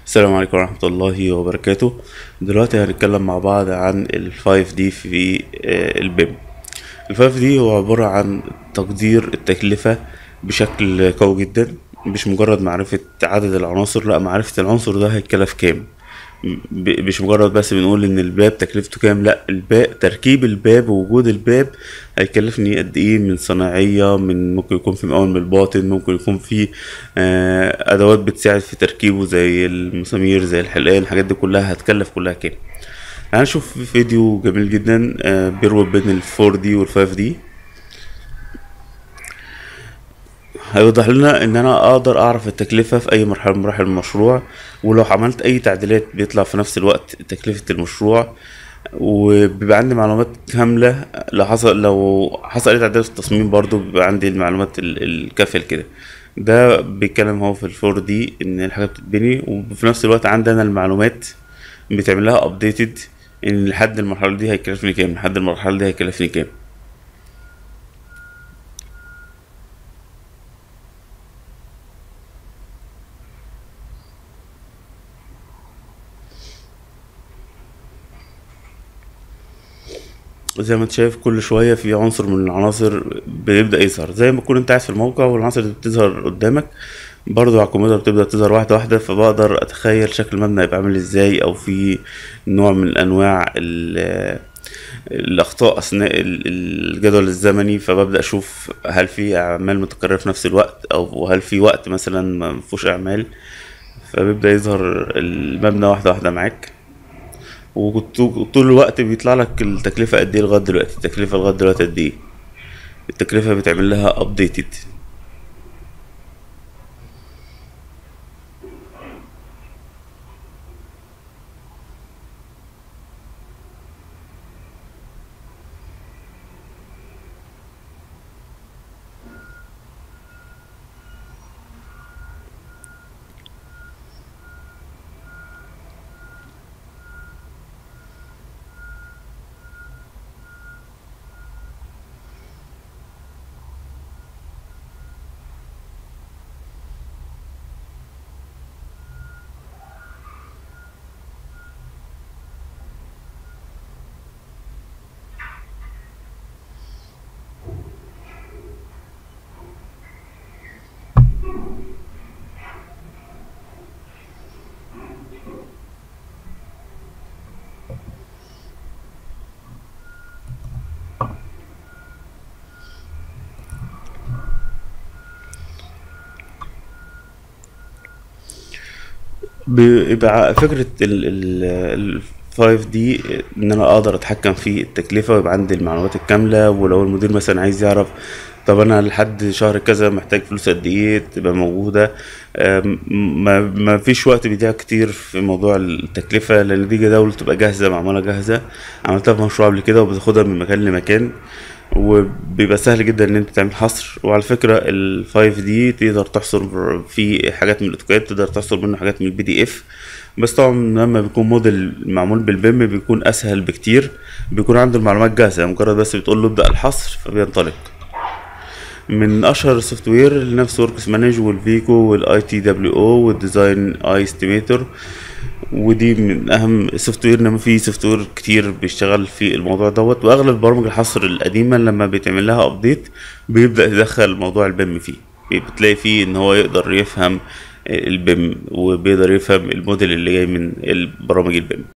السلام عليكم ورحمة الله وبركاته دلوقتي هنتكلم مع بعض عن ال 5D في آه، البيم ال 5D هو عبارة عن تقدير التكلفة بشكل قوي جدا مش مجرد معرفة عدد العناصر لا معرفة العنصر ده هيتكلف كام ب- مش مجرد بس بنقول ان الباب تكلفته كام لا الباب تركيب الباب ووجود الباب هيكلفني قد ايه من صناعية من ممكن يكون في مقاول من الباطن ممكن يكون في آه، ادوات بتساعد في تركيبه زي المسامير زي الحلقان الحاجات دي كلها هتكلف كلها كام هنشوف فيديو جميل جدا آه، بيربط بين ال 4 دي وال 5 دي هيوضح لنا ان انا اقدر اعرف التكلفة في اي مرحلة من مراحل المشروع ولو عملت اي تعديلات بيطلع في نفس الوقت تكلفة المشروع وبيبقى عندي معلومات كاملة لو حصل لو حصل اي تعديل في التصميم برضو بيبقى عندي المعلومات ال- الكافية لكده ده بيتكلم هو في الفور دي ان الحاجة بتتبني وفي نفس الوقت عندي انا المعلومات بتعمل لها ابديتد ان لحد المرحلة دي هيكلفني كام لحد المرحلة دي هيكلفني كام زي ما انت شايف كل شوية في عنصر من العناصر بيبدأ يظهر زي ما تكون انت قاعد في الموقع والعناصر اللي بتظهر قدامك برضو على الكمبيوتر بتبدأ تظهر واحدة واحدة فبقدر أتخيل شكل المبنى هيبقى عامل ازاي أو في نوع من أنواع ال- الأخطاء أثناء ال- الجدول الزمني فببدأ أشوف هل في أعمال متكررة في نفس الوقت أو هل في وقت مثلا ما مفيهوش أعمال فبيبدأ يظهر المبنى واحدة واحدة معاك وطول الوقت بيطلع لك التكلفة قد ايه لغاية دلوقتي التكلفة لغاية دلوقتي قد ايه التكلفة بتعمل لها ابديتد بيبقى فكرة ال ال ال 5 دي ان انا اقدر اتحكم في التكلفة ويبقى عندي المعلومات الكاملة ولو المدير مثلا عايز يعرف طب انا لحد شهر كذا محتاج فلوس قد ايه تبقى موجودة أم، ما ما فيش وقت بيضيع كتير في موضوع التكلفة لان دي جداول تبقى جاهزة معمولة جاهزة عملتها في مشروع قبل كده وبتاخدها من مكان لمكان وبيبقى سهل جدا ان انت تعمل حصر وعلى فكرة ال 5 دي تقدر تحصر في حاجات من الاوتوكاد تقدر تحصر منه حاجات من البي دي اف بس طبعا لما بيكون موديل معمول بالبيم بيكون اسهل بكتير بيكون عنده المعلومات جاهزة مجرد بس بتقول له ابدأ الحصر فبينطلق من اشهر السوفت وير لنفس وركس مانج والفيكو والاي تي دبليو او والديزاين اي استيميتور ودي من اهم السوفت وير انما في سوفت وير كتير بيشتغل في الموضوع دوت واغلب برامج الحصر القديمه لما بيتعمل لها ابديت بيبدا يدخل موضوع البيم فيه بتلاقي فيه ان هو يقدر يفهم البيم وبيقدر يفهم الموديل اللي جاي من البرامج البيم